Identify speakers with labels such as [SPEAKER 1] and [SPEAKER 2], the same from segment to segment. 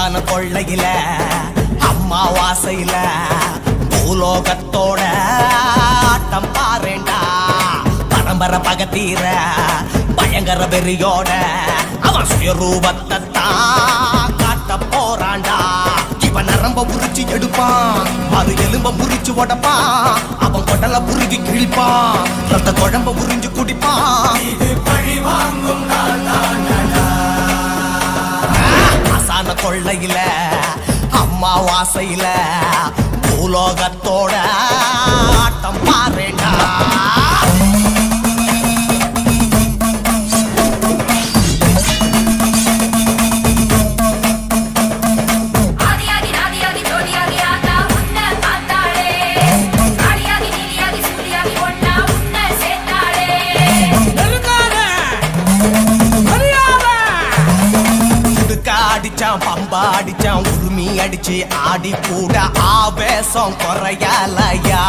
[SPEAKER 1] ஆசான கொள்ளையில அம்மாவாசையில பூலோகத்தோட ஆட்டம் பாருண்டா பரம்பரை பகத்தீர பயங்கர வெறியோட அவன் சுயரூபத்தை தான் காட்ட போறான்டா இவன் நரம்ப புரிச்சு எடுப்பான் மறு எலும்ப புரிச்சு உடப்பான் அவன் கொடல புரிஞ்சு கிழிப்பான் ரத்த குழம்ப புரிஞ்சு குடிப்பான் ஆசான கொள்ளையில அம்மாவாசையில பூலோகத்தோட ஆட்டம் பாருடா
[SPEAKER 2] ஆதியாகி நாதியாகி ஜோதியாகி ஆத்தா உன்னை பார்த்தாளே ஆடியாகி நீலியாகி சூரியாகி ஒன்னா உன்னை சேர்த்தாளே
[SPEAKER 1] குடுக்க அடிச்சான் பம்பா அடிச்சான் உரிமை அடிச்சு ஆடி கூட ஆவேசம் குறையலையா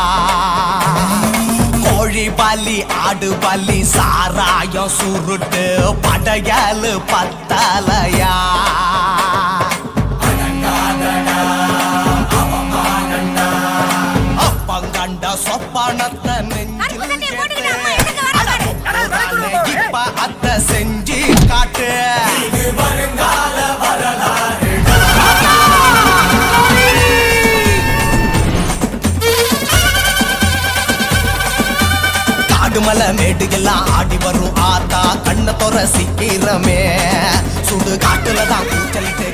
[SPEAKER 1] கோழி பலி ஆடு பலி சாராயம் சுருட்டு படையலு பத்தலையா அப்பங்கண்ட சொப்பனத்தை நெஞ்சில்
[SPEAKER 2] கருப்பு சட்டையை போட்டுக்கிட்டு அம்மா
[SPEAKER 1] கேட்டு
[SPEAKER 2] எதுக்கு வராங்க?
[SPEAKER 1] இப்ப அத்த செஞ்சு காட்டு காடுமலை மேடுகள்லாம் ஆடி வரும் ஆத்தா கண்ண தொற சீக்கிரமே சுடு காட்டுல தான் கூச்சலிட்டு